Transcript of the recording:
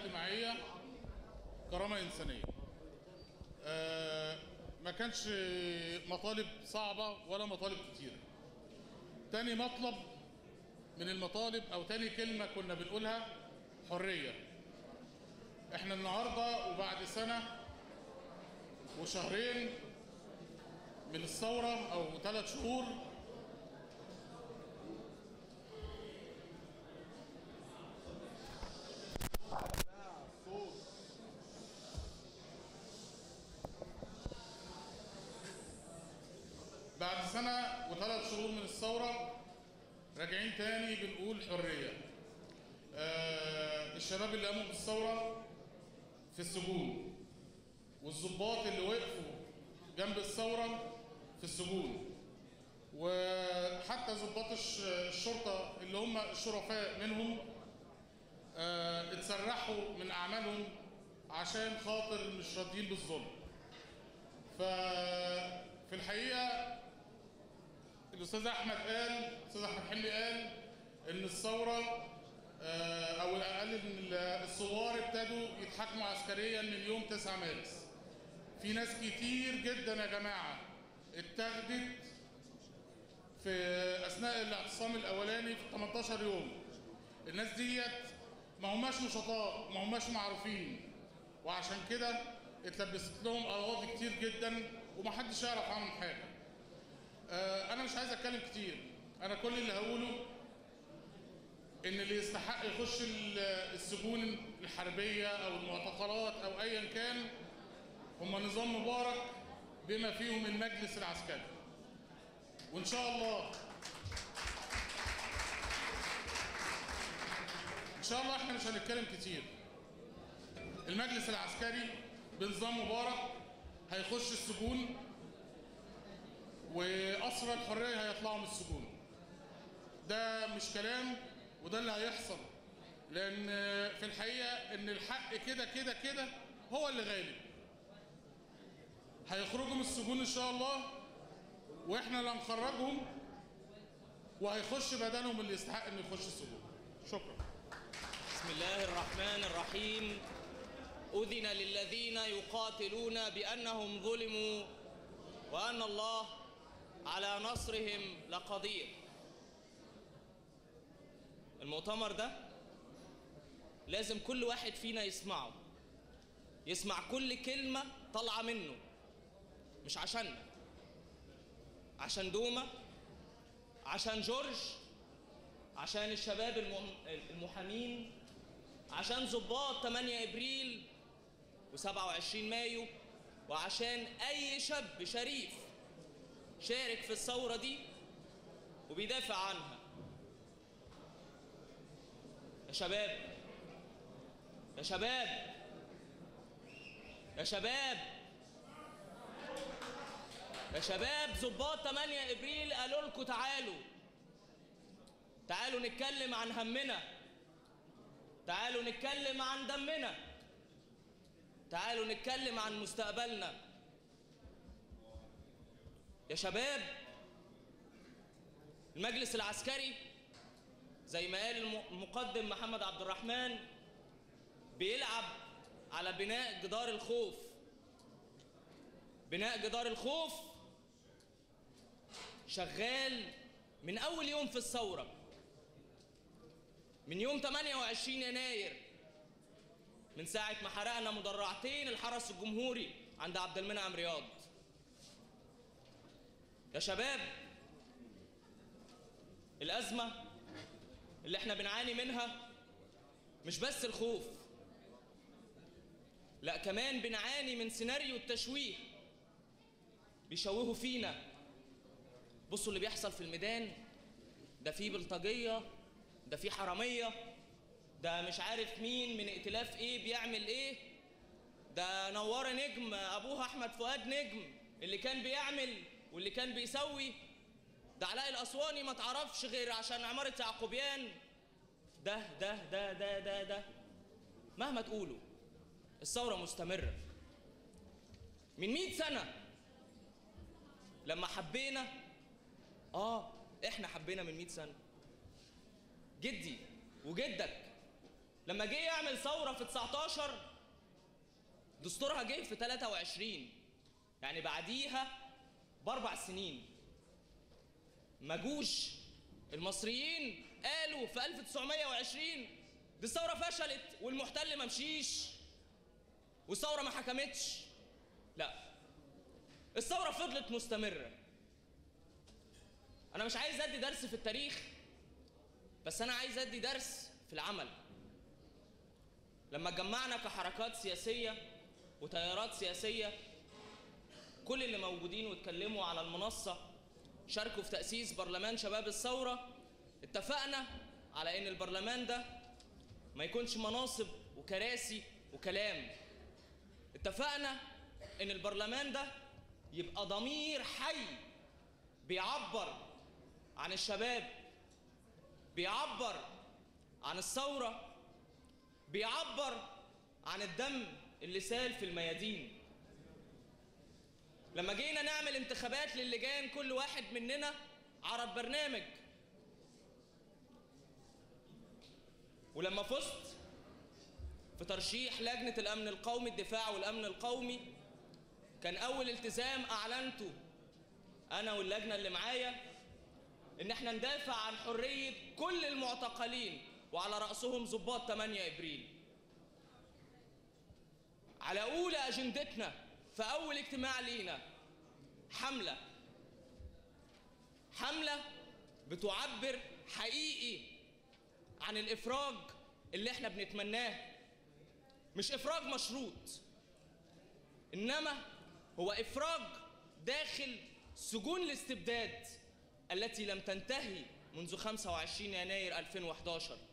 اجتماعية كرامة إنسانية آه، ما كانش مطالب صعبة ولا مطالب كتيرة تاني مطلب من المطالب أو تاني كلمة كنا بنقولها حرية احنا النهاردة وبعد سنة وشهرين من الثورة أو ثلاث شهور بعد سنة وثلاث شهور من الثورة راجعين تاني بنقول حرية آه الشباب اللي قاموا بالثورة في السجون والضباط اللي وقفوا جنب الثورة في السجون وحتى ضباط الش- الشرطة اللي هم الشرفاء منهم آه اتسرحوا من أعمالهم عشان خاطر مش راضيين بالظلم ففي الحقيقة الأستاذ أحمد قال الأستاذ أحمد حلمي قال إن الثورة آه، أو قال إن الثوار ابتدوا يتحاكموا عسكريا من يوم 9 مارس في ناس كتير جدا يا جماعة اتاخدت في أثناء الاعتصام الأولاني في 18 يوم الناس ديت ما هماش نشطاء ما هماش معروفين وعشان كده اتلبست لهم قواضي كتير جدا ومحدش يعرف عنهم حاجة آه، انا مش عايز اتكلم كتير انا كل اللي هقوله ان اللي يستحق يخش ال- السجون الحربيه او المعتقلات او ايا كان هم نظام مبارك بما فيهم المجلس العسكري وان شاء الله ان شاء الله احنا مش هنتكلم كتير المجلس العسكري بنظام مبارك هيخش السجون وأسرى الحرية هيطلعوا من السجون ده مش كلام وده اللي هيحصل لأن في الحقيقة إن الحق كده كده كده هو اللي غالب هيخرجوا من السجون إن شاء الله وإحنا اللي هنخرجهم وهيخش بدنهم اللي يستحق إنه يخش السجون شكرا بسم الله الرحمن الرحيم أذن للذين يقاتلون بأنهم ظلموا وأن الله على نصرهم لقدير المؤتمر ده لازم كل واحد فينا يسمعه يسمع كل كلمة طالعة منه مش عشاننا عشان دوما عشان جورج عشان الشباب المم- المحامين عشان ضباط 8 ابريل و27 مايو وعشان اي شاب شريف شارك في الثوره دي وبيدافع عنها يا شباب يا شباب يا شباب يا شباب ضباط 8 ابريل قالوا لكم تعالوا تعالوا نتكلم عن همنا تعالوا نتكلم عن دمنا تعالوا نتكلم عن مستقبلنا يا شباب المجلس العسكري زي ما قال الم- المقدم محمد عبد الرحمن بيلعب على بناء جدار الخوف بناء جدار الخوف شغال من أول يوم في الثورة من يوم 28 يناير من ساعة ما حرقنا مدرعتين الحرس الجمهوري عند عبد المنعم رياض يا شباب الأزمة اللي احنا بنعاني منها مش بس الخوف لا كمان بنعاني من سيناريو التشويه بيشوهوا فينا بصوا اللي بيحصل في الميدان ده فيه بلطجية ده فيه حرامية ده مش عارف مين من ائتلاف ايه بيعمل ايه ده نوارة نجم ابوها احمد فؤاد نجم اللي كان بيعمل واللي كان بيسوي ده علاء الاسواني ما تعرفش غير عشان عمارة يعقوبيان ده ده ده ده ده ده مهما تقولوا الثورة مستمرة من مئة سنة لما حبينا اه احنا حبينا من مئة سنة جدي وجدك لما جه يعمل ثورة في 19 دستورها جه في 23 يعني بعديها بأربع سنين ما جوش المصريين قالوا في 1920 دي الثورة فشلت والمحتل ما مشيش والثورة ما حكمتش لا الثورة فضلت مستمرة أنا مش عايز أدي درس في التاريخ بس أنا عايز أدي درس في العمل لما اتجمعنا كحركات سياسية وتيارات سياسية كل اللي موجودين واتكلموا على المنصة شاركوا في تأسيس برلمان شباب الثورة اتفقنا على إن البرلمان ده ما يكونش مناصب وكراسي وكلام اتفقنا إن البرلمان ده يبقى ضمير حي بيعبر عن الشباب بيعبر عن الثورة بيعبر عن الدم اللي سال في الميادين لما جينا نعمل انتخابات للجان كل واحد مننا عرض برنامج ولما فزت في ترشيح لجنة الأمن القومي الدفاع والأمن القومي كان أول التزام أعلنته أنا واللجنة اللي معايا إن إحنا ندافع عن حرية كل المعتقلين وعلى رأسهم ضباط 8 إبريل على أولى أجندتنا في أول اجتماع لينا حملة حملة بتعبر حقيقي عن الإفراج اللي احنا بنتمناه مش إفراج مشروط إنما هو إفراج داخل سجون الاستبداد التي لم تنتهي منذ 25 يناير 2011